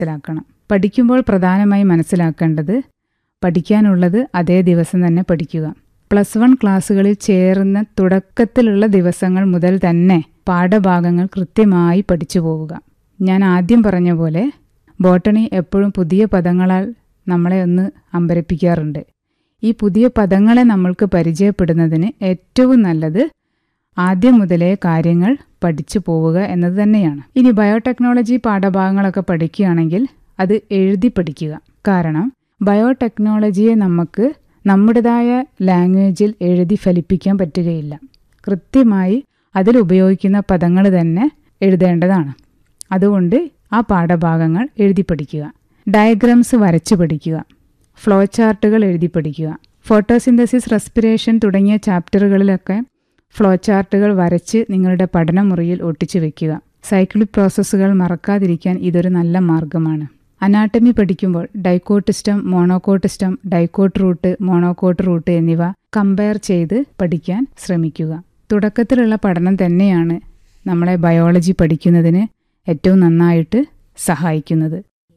മനസ്സിലാക്കണം പഠിക്കുമ്പോൾ പ്രധാനമായി മനസ്സിലാക്കേണ്ടത് പഠിക്കാനുള്ളത് അതേ ദിവസം തന്നെ പഠിക്കുക പ്ലസ് വൺ ക്ലാസ്സുകളിൽ ചേർന്ന തുടക്കത്തിലുള്ള ദിവസങ്ങൾ മുതൽ തന്നെ പാഠഭാഗങ്ങൾ കൃത്യമായി പഠിച്ചു പോവുക ഞാൻ ആദ്യം പറഞ്ഞ പോലെ ബോട്ടണി എപ്പോഴും പുതിയ പദങ്ങളാൽ നമ്മളെ ഒന്ന് അമ്പരപ്പിക്കാറുണ്ട് ഈ പുതിയ പദങ്ങളെ നമ്മൾക്ക് പരിചയപ്പെടുന്നതിന് ഏറ്റവും നല്ലത് ആദ്യം മുതലേ കാര്യങ്ങൾ പഠിച്ചു പോവുക എന്നത് തന്നെയാണ് ഇനി ബയോടെക്നോളജി പാഠഭാഗങ്ങളൊക്കെ പഠിക്കുകയാണെങ്കിൽ അത് എഴുതി പഠിക്കുക കാരണം ബയോടെക്നോളജിയെ നമുക്ക് നമ്മുടേതായ ലാംഗ്വേജിൽ എഴുതി ഫലിപ്പിക്കാൻ പറ്റുകയില്ല കൃത്യമായി അതിൽ ഉപയോഗിക്കുന്ന പദങ്ങൾ തന്നെ എഴുതേണ്ടതാണ് അതുകൊണ്ട് ആ പാഠഭാഗങ്ങൾ എഴുതി പഠിക്കുക ഡയഗ്രാംസ് വരച്ചു പഠിക്കുക ഫ്ലോ ചാർട്ടുകൾ എഴുതി പഠിക്കുക ഫോട്ടോസിന്തസിസ് റെസ്പിറേഷൻ തുടങ്ങിയ ചാപ്റ്ററുകളിലൊക്കെ ഫ്ലോ ചാർട്ടുകൾ വരച്ച് നിങ്ങളുടെ പഠനമുറിയിൽ ഒട്ടിച്ചു വെക്കുക സൈക്ലിക് പ്രോസസ്സുകൾ മറക്കാതിരിക്കാൻ ഇതൊരു നല്ല മാർഗമാണ് അനാട്ടമി പഠിക്കുമ്പോൾ dicot stem monocot stem dicot root monocot root എന്നിവ കമ്പയർ ചെയ്ത് പഠിക്കാൻ ശ്രമിക്കുക തുടക്കത്തിലുള്ള പഠനം തന്നെയാണ് നമ്മളെ ബയോളജി പഠിക്കുന്നതിന് ഏറ്റവും നന്നായിട്ട് സഹായിക്കുന്നത്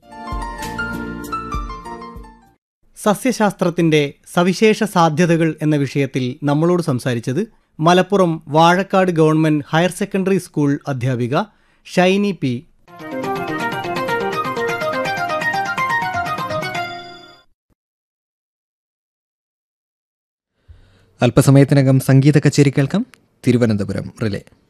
സസ്യശാസ്ത്രത്തിന്റെ സവിശേഷ സാധ്യതകൾ എന്ന വിഷയത്തിൽ നമ്മളോട് സംസാരിച്ചത് Malappuram Vazhakkad government higher secondary school അധ്യാപിക ഷൈനി പി അല്പസമയത്തിനകം സംഗീത കച്ചേരി കേൾക്കാം തിരുവനന്തപുരം റിലേ